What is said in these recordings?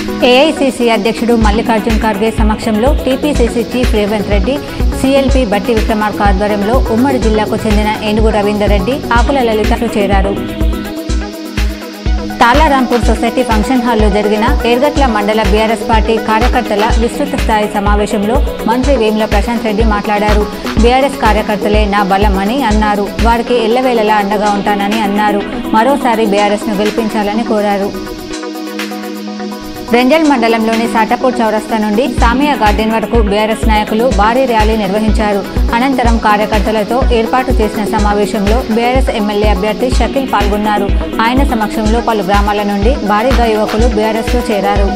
AICC అధ్యక్షుడు మల్లికార్జున్ ఖర్గే సమక్షంలో TPCC chief Revanth Reddy CLP Bhatti Vikramarka ఆధ్వర్యంలో ఉమ్మడి జిల్లాకు చెందిన ఏనుగు రవీందర్ రెడ్డి ఆకుల లలితలు చేరారు తాలారాంపూర్ సొసైటీ ఫంక్షన్ హాల్లో జరిగిన ఏర్గట్ల మండల బీఆర్ఎస్ పార్టీ కార్యకర్తల విస్తృత స్థాయి సమావేశంలో మంత్రి వేముల ప్రశాంత్ రెడ్డి మాట్లాడారు బీఆర్ఎస్ కార్యకర్తలే నా బలం అని అన్నారు వారికి ఎల్లవేళలా అండగా ఉంటానని అన్నారు మరోసారి బీఆర్ఎస్ ను గెలిపించాలని కోరారు రెంజల్ మండలంలోని సాటపూర్ చౌరస్తా నుండి సామియా గార్డెన్ వరకు బీఆర్ఎస్ నాయకులు భారీ ర్యాలీ నిర్వహించారు అనంతరం కార్యకర్తలతో ఏర్పాటు చేసిన సమావేశంలో బీఆర్ఎస్ ఎమ్మెల్యే అభ్యర్థి షకీల్ పాల్గొన్నారు ఆయన సమక్షంలో పలు గ్రామాల నుండి భారీగా యువకులు బీఆర్ఎస్ లో చేరారు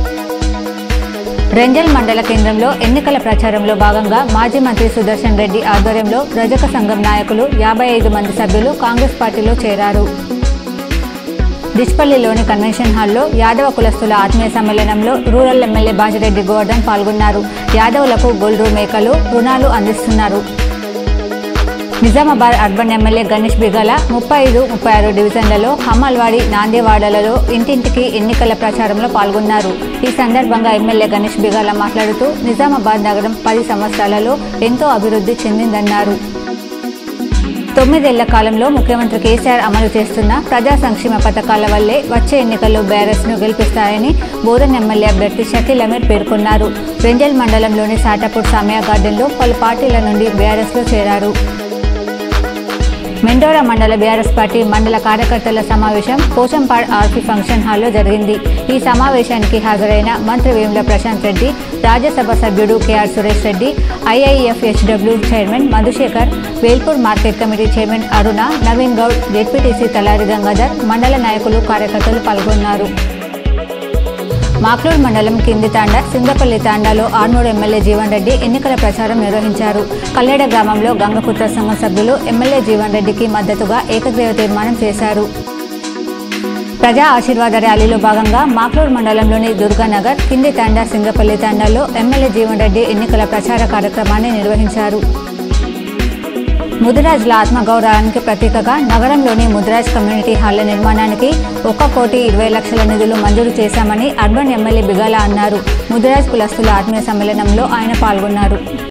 రెంజల్ మండల కేంద్రంలో ఎన్నికల ప్రచారంలో భాగంగా మాజీ మంత్రి సుదర్శన్ రెడ్డి ఆధ్వర్యంలో రజక సంఘం నాయకులు యాభై ఐదు మంది సభ్యులు కాంగ్రెస్ పార్టీలో చేరారు డిచ్పల్లిలోని కన్వెన్షన్ హాల్లో యాదవ కులస్తుల ఆత్మీయ సమ్మేళనంలో రూరల్ ఎమ్మెల్యే బాజిరెడ్డి గోవర్ధన్ పాల్గొన్నారు యాదవులకు గొల్డ్రు మేకలు రుణాలు అందిస్తున్నారు నిజామాబాద్ అర్బన్ ఎమ్మెల్యే గణేష్ బిగాల ముప్పై ఐదు ముప్పై ఆరు డివిజన్లలో హమ్మల్వాడి నాందేవాడలలో ఇంటింటికి ఎన్నికల ప్రచారంలో పాల్గొన్నారు ఈ సందర్భంగా ఎమ్మెల్యే గణేష్ బిగాల మాట్లాడుతూ నిజామాబాద్ నగరం పది సంవత్సరాలలో ఎంతో అభివృద్ధి చెందిందన్నారు తొమ్మిదేళ్ల కాలంలో ముఖ్యమంత్రి కేసీఆర్ అమలు చేస్తున్న ప్రజా సంక్షేమ పథకాల వల్లే వచ్చే ఎన్నికల్లో బీఆర్ఎస్ ను గెలిపిస్తారని బోధన్ ఎమ్మెల్యే అభ్యర్థి షకీల్ అమీర్ పేర్కొన్నారు రెంజల్ మండలంలోని సాటాపూర్ సామియా గార్డెన్లో పలు పార్టీల నుండి బీఆర్ఎస్ లో చేరారు మెండోరా మండల బీఆర్ఎస్ పార్టీ మండల కార్యకర్తల సమావేశం పోచంపాడ్ ఆర్పీ ఫంక్షన్ హాల్లో జరిగింది ఈ సమావేశానికి హాజరైన మంత్రి Vemula Prashanth Reddy Rajya Sabha KR Suresh Reddy IIF HW chairman Madhusekhar Velpur market committee chairman Aruna Naveen Goud ZPTC Talari Gangadhar మండల నాయకులు కార్యకర్తలు పాల్గొన్నారు మాక్లూర్ మండలం కింది తాండా సింగపల్లి తాండాలో ఆర్మూర్ ఎమ్మెల్యే జీవన్ రెడ్డి ఎన్నికల ప్రచారం నిర్వహించారు కల్లెడ గ్రామంలో గంగపుత్ర సంఘం సభ్యులు ఎమ్మెల్యే జీవన్ రెడ్డికి మద్దతుగా ఏకగ్రీవ తీర్మానం చేశారు ప్రజా ఆశీర్వాద ర్యాలీలో భాగంగా మాక్లూర్ మండలంలోని దుర్గానగర్ కింది తాండా సింగపల్లి తాండాలో ఎమ్మెల్యే జీవన్ రెడ్డి ఎన్నికల ప్రచార కార్యక్రమాన్ని నిర్వహించారు ముదిరాజుల ఆత్మగౌరవానికి ప్రతీకగా నగరంలోని ముదిరాజ్ కమ్యూనిటీ హాళ్ల నిర్మాణానికి ఒక కోటి ఇరవై లక్షల నిధులు మంజూరు చేశామని అర్బన్ ఎమ్మెల్యే బిగాల అన్నారు ముదిరాజ్ కులస్తుల ఆత్మీయ సమ్మేళనంలో ఆయన పాల్గొన్నారు